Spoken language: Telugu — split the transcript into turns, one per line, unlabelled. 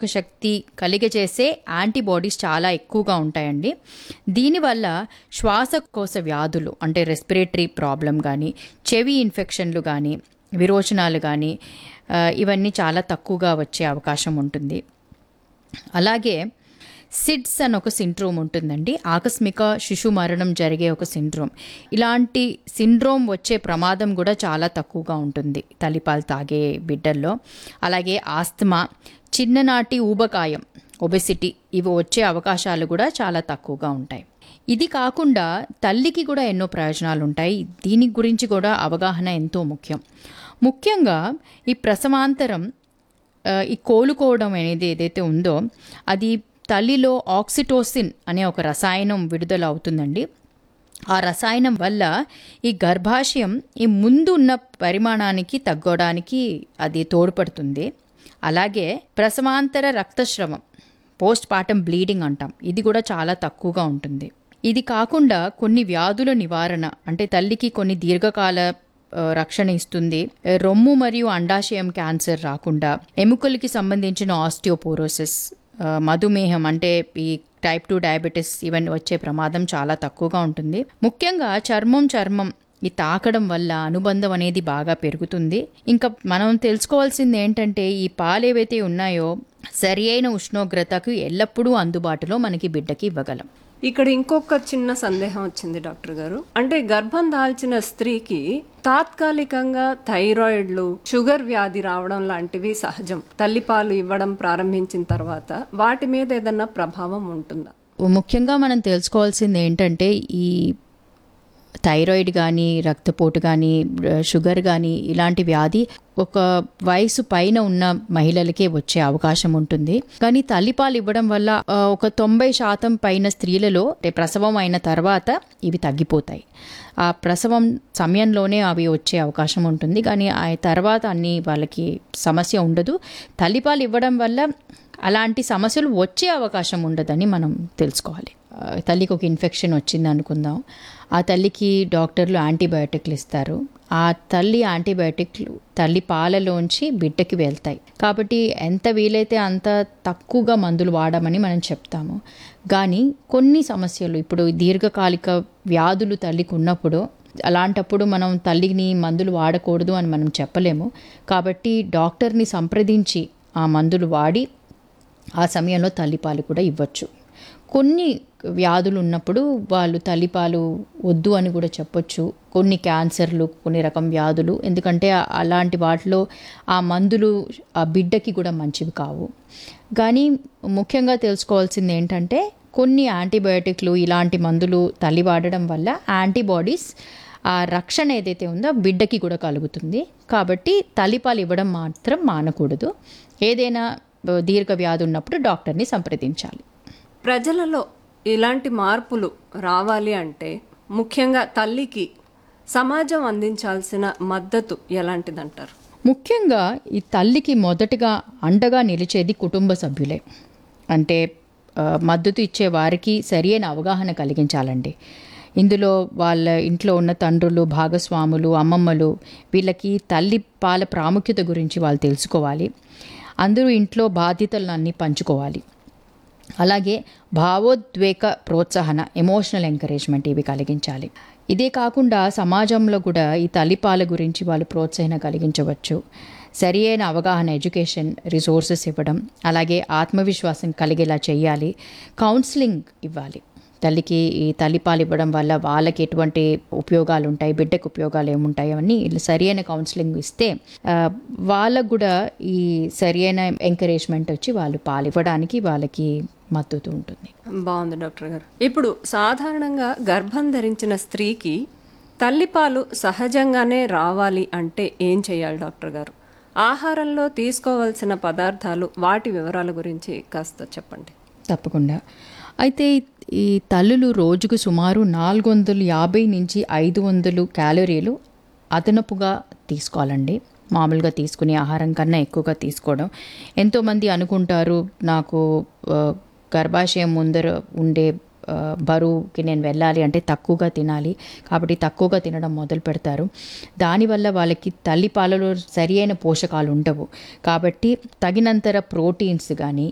నిరోధక శక్తి కలిగజేసే యాంటీబాడీస్ చాలా ఎక్కువగా ఉంటాయండి దీనివల్ల శ్వాసకోశ వ్యాధులు అంటే రెస్పిరేటరీ ప్రాబ్లం కానీ చెవి ఇన్ఫెక్షన్లు కానీ విరోచనాలు కానీ ఆ, ఇవన్నీ చాలా తక్కువగా వచ్చే అవకాశం ఉంటుంది అలాగే సిడ్స్ అని ఒక సిండ్రోమ్ ఉంటుందండి ఆకస్మిక శిశు మరణం జరిగే ఒక సిండ్రోమ్ ఇలాంటి సిండ్రోమ్ వచ్చే ప్రమాదం కూడా చాలా తక్కువగా ఉంటుంది తల్లిపాలు తాగే బిడ్డల్లో అలాగే ఆస్తమా చిన్ననాటి ఊబకాయం ఒబెసిటీ ఇవి వచ్చే అవకాశాలు కూడా చాలా తక్కువగా ఉంటాయి ఇది కాకుండా తల్లికి కూడా ఎన్నో ప్రయోజనాలు ఉంటాయి దీని గురించి కూడా అవగాహన ఎంతో ముఖ్యం ముఖ్యంగా ఈ ప్రసవాంతరం ఆ, ఈ కోలుకోవడం అనేది ఏదైతే ఉందో అది తల్లిలో ఆక్సిటోసిన్ అనే ఒక రసాయనం విడుదల అవుతుందండి ఆ రసాయనం వల్ల ఈ గర్భాశయం ఈ ముందు ఉన్న పరిమాణానికి తగ్గడానికి అది తోడ్పడుతుంది అలాగే ప్రసవాంతర రక్తస్రవం పోస్ట్ పార్టం బ్లీడింగ్ అంటాం ఇది కూడా చాలా తక్కువగా ఉంటుంది ఇది కాకుండా కొన్ని వ్యాధుల నివారణ అంటే తల్లికి కొన్ని దీర్ఘకాల ఆ, రక్షణ ఇస్తుంది రొమ్ము మరియు అండాశయం క్యాన్సర్ రాకుండా ఎముకలకి సంబంధించిన ఆస్టియోపోరోసిస్ ఆ, మధుమేహం అంటే ఈ టైప్ టూ డయాబెటీస్ ఇవన్నీ వచ్చే ప్రమాదం చాలా తక్కువగా ఉంటుంది ముఖ్యంగా చర్మం చర్మం ఈ తాకడం వల్ల అనుబంధం అనేది బాగా పెరుగుతుంది ఇంకా మనం తెలుసుకోవాల్సింది ఏంటంటే ఈ పాలు ఏవైతే ఉన్నాయో సరి అయిన ఉష్ణోగ్రతకు ఎల్లప్పుడూ అందుబాటులో మనకి బిడ్డకి ఇవ్వగలం
ఇక్కడ ఇంకొక చిన్న సందేహం వచ్చింది డాక్టర్ గారు అంటే గర్భం దాల్చిన స్త్రీకి తాత్కాలికంగా థైరాయిడ్లు షుగర్ వ్యాధి రావడం లాంటివి సహజం తల్లిపాలు ఇవ్వడం ప్రారంభించిన తర్వాత వాటి మీద ఏదన్నా ప్రభావం ఉంటుందా
ముఖ్యంగా మనం తెలుసుకోవాల్సింది ఏంటంటే ఈ థైరాయిడ్ కానీ రక్తపోటు కానీ షుగర్ కానీ ఇలాంటి వ్యాధి ఒక వయసు పైన ఉన్న మహిళలకే వచ్చే అవకాశం ఉంటుంది కానీ తల్లిపాలు ఇవ్వడం వల్ల ఆ, ఒక తొంభై శాతం పైన స్త్రీలలో అంటే ప్రసవం అయిన తర్వాత ఇవి తగ్గిపోతాయి ఆ ప్రసవం సమయంలోనే అవి వచ్చే అవకాశం ఉంటుంది కానీ ఆ తర్వాత అన్ని వాళ్ళకి సమస్య ఉండదు తల్లిపాలు ఇవ్వడం వల్ల అలాంటి సమస్యలు వచ్చే అవకాశం ఉండదని మనం తెలుసుకోవాలి ఆ, తల్లికి ఒక ఇన్ఫెక్షన్ వచ్చింది అనుకుందాం ఆ తల్లికి డాక్టర్లు యాంటీబయాటిక్లు ఇస్తారు ఆ తల్లి యాంటీబయాటిక్లు తల్లి పాలలోంచి బిడ్డకి వెళ్తాయి కాబట్టి ఎంత వీలైతే అంత తక్కువగా మందులు వాడమని మనం చెప్తాము కానీ కొన్ని సమస్యలు ఇప్పుడు దీర్ఘకాలిక వ్యాధులు తల్లికి ఉన్నప్పుడు అలాంటప్పుడు మనం తల్లిని మందులు వాడకూడదు అని మనం చెప్పలేము కాబట్టి డాక్టర్ని సంప్రదించి ఆ మందులు వాడి ఆ సమయంలో తల్లిపాలు కూడా ఇవ్వచ్చు కొన్ని వ్యాధులు ఉన్నప్పుడు వాళ్ళు తల్లిపాలు వద్దు అని కూడా చెప్పొచ్చు కొన్ని క్యాన్సర్లు కొన్ని రకం వ్యాధులు ఎందుకంటే ఆ- అలాంటి వాటిలో ఆ మందులు ఆ బిడ్డకి కూడా మంచివి కావు కానీ ముఖ్యంగా తెలుసుకోవాల్సింది ఏంటంటే కొన్ని యాంటీబయోటిక్లు ఇలాంటి మందులు తల్లి వాడడం వల్ల యాంటీబాడీస్ ఆ రక్షణ ఏదైతే ఉందో ఆ బిడ్డకి కూడా కలుగుతుంది కాబట్టి తల్లిపాలు ఇవ్వడం మాత్రం మానకూడదు ఏదైనా ఆ, దీర్ఘ వ్యాధి ఉన్నప్పుడు డాక్టర్ని సంప్రదించాలి
ప్రజలలో ఇలాంటి మార్పులు రావాలి అంటే ముఖ్యంగా తల్లికి సమాజం అందించాల్సిన మద్దతు ఎలాంటిదంటారు
ముఖ్యంగా ఈ తల్లికి మొదటగా అండగా నిలిచేది కుటుంబ సభ్యులే అంటే ఆ, మద్దతు ఇచ్చే వారికి సరియైన అవగాహన కలిగించాలండి ఇందులో వాళ్ళ ఇంట్లో ఉన్న తండ్రులు భాగస్వాములు అమ్మమ్మలు వీళ్ళకి తల్లి పాల ప్రాముఖ్యత గురించి వాళ్ళు తెలుసుకోవాలి అందరూ ఇంట్లో బాధ్యతలను అన్నీ పంచుకోవాలి అలాగే భావోద్వేగ ప్రోత్సాహన ఎమోషనల్ ఎంకరేజ్మెంట్ ఇవి కలిగించాలి ఇదే కాకుండా సమాజంలో కూడా ఈ తల్లిపాల గురించి వాళ్ళు ప్రోత్సాహన కలిగించవచ్చు సరి అయిన అవగాహన ఎడ్యుకేషన్ రిసోర్సెస్ ఇవ్వడం అలాగే ఆత్మవిశ్వాసం కలిగేలా చేయాలి కౌన్సిలింగ్ ఇవ్వాలి తల్లికి ఈ తల్లిపాలు ఇవ్వడం వల్ల వాళ్ళకి ఎటువంటి ఉపయోగాలు ఉంటాయి బిడ్డకు ఉపయోగాలు ఏముంటాయి అవన్నీ ఇలా సరియైన కౌన్సిలింగ్ ఇస్తే ఆ, వాళ్ళకు కూడా ఈ సరియైన ఎంకరేజ్మెంట్ వచ్చి వాళ్ళు పాలు ఇవ్వడానికి వాళ్ళకి మద్దతు ఉంటుంది
బాగుంది డాక్టర్ గారు ఇప్పుడు సాధారణంగా గర్భం ధరించిన స్త్రీకి తల్లిపాలు సహజంగానే రావాలి అంటే ఏం చేయాలి డాక్టర్ గారు ఆహారంలో తీసుకోవాల్సిన పదార్థాలు వాటి వివరాల గురించి కాస్త చెప్పండి
తప్పకుండా అయితే ఈ తల్లులు రోజుకు సుమారు నాలుగు వందల యాభై నుంచి ఐదు వందలు క్యాలరీలు అదనపుగా తీసుకోవాలండి మామూలుగా తీసుకునే ఆహారం కన్నా ఎక్కువగా తీసుకోవడం ఎంతోమంది అనుకుంటారు నాకు ఆ, గర్భాశయం ముందర ఉండే ఆ, బరువుకి నేను వెళ్ళాలి అంటే తక్కువగా తినాలి కాబట్టి తక్కువగా తినడం మొదలు పెడతారు దానివల్ల వాళ్ళకి తల్లి పాలలో సరి అయిన పోషకాలు ఉండవు కాబట్టి తగినంతర ప్రోటీన్స్ కానీ